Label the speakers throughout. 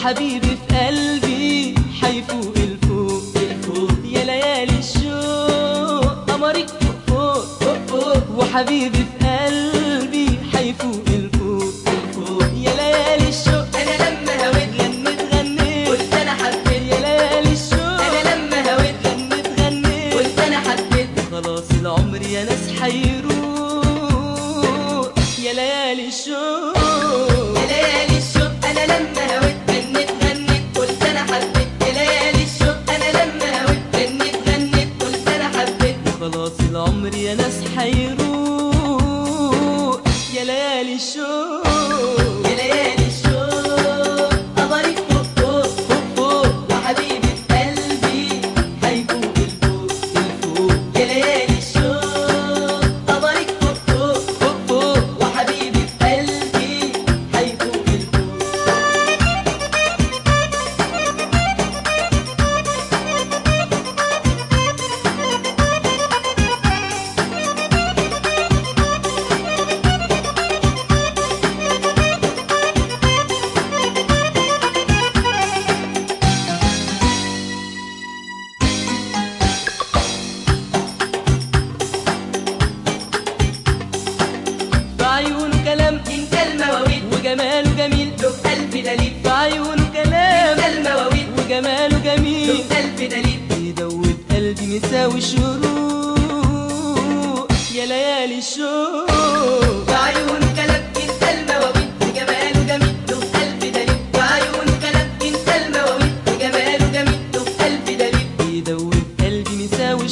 Speaker 1: وحبيبي في قلبي حيفوق الفوق الفوق يا ليالي الشوق قمرك فوق فوق فوق وحبيبي في قلبي حيفوق الفوق الفوق يا ليالي الشوق
Speaker 2: انا لما هويت
Speaker 1: غنيت غنيت
Speaker 2: قلت انا حبيت
Speaker 1: يا ليالي الشوق
Speaker 2: انا لما هويت
Speaker 1: غنيت غنيت
Speaker 2: قلت انا حبيت
Speaker 1: خلاص العمر يا ناس حيروق يا ليالي الشوق
Speaker 2: يا ليالي الشوق انا لما هويت غنيت غنيت قلت انا حبيت يا ليالي الشوق انا لما هويت غنيت غنيت قلت انا حبيت
Speaker 1: خلاص العمر يا ناس حيروق يا ليالي الشوق
Speaker 2: يا ليالي الشوق قمرك فوق فوق
Speaker 1: فوق فوق
Speaker 2: وحبيبي في قلبي هيفوق الفوق
Speaker 1: الفوق
Speaker 2: يا ليالي الشوق قمرك فوق فوق
Speaker 1: فوق فوق
Speaker 2: وحبيبي في قلبي هيفوق الفوق
Speaker 1: في عيونه كلام
Speaker 2: انت المواويل
Speaker 1: وجماله جميل
Speaker 2: له قلبي دليل
Speaker 1: في عيونه كلام
Speaker 2: انت المواويل
Speaker 1: وجماله
Speaker 2: له
Speaker 1: جميل
Speaker 2: قلبي دليل
Speaker 1: يدوب قلبي مساوي شروق يا ليالي الشوق
Speaker 2: بعيون كلام انت المواويل وجماله جميل له قلبي دليل بعيون كلام انت المواويل وجماله جميل له قلبي دليل
Speaker 1: يدوب قلبي مساوي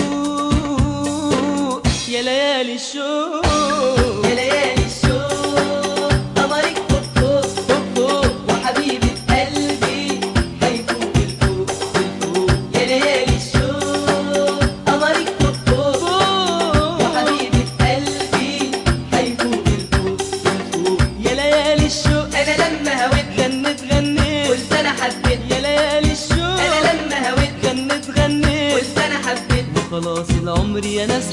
Speaker 1: شروق يا ليالي الشوق
Speaker 2: يا ليالي الشوق قمرك فوق فوق
Speaker 1: فوق فوق
Speaker 2: وحبيبي في قلبي هيفوق الفوق
Speaker 1: الفوق
Speaker 2: يا ليالي الشوق قمرك فوق فوق
Speaker 1: فوق
Speaker 2: وحبيبي في قلبي هيفوق الفوق
Speaker 1: الفوق يا ليالي الشوق
Speaker 2: انا لما هويت
Speaker 1: غنيت غنيت
Speaker 2: قلت انا حبيت
Speaker 1: يا ليالي الشوق
Speaker 2: انا لما هويت
Speaker 1: غنيت غنيت
Speaker 2: قلت انا حبيت
Speaker 1: وخلاص العمر يا ناس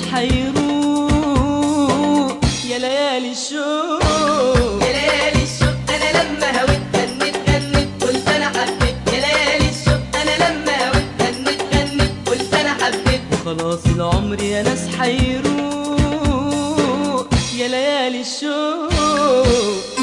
Speaker 1: حيروق يا ليالي الشوق
Speaker 2: يا ليالي الشوق انا لما هويت غنيت غنيت قلت انا حبيت يا ليالي الشوق انا لما هويت غنيت غنيت قلت انا حبيت
Speaker 1: خلاص العمر يا ناس حيروق يا ليالي الشوق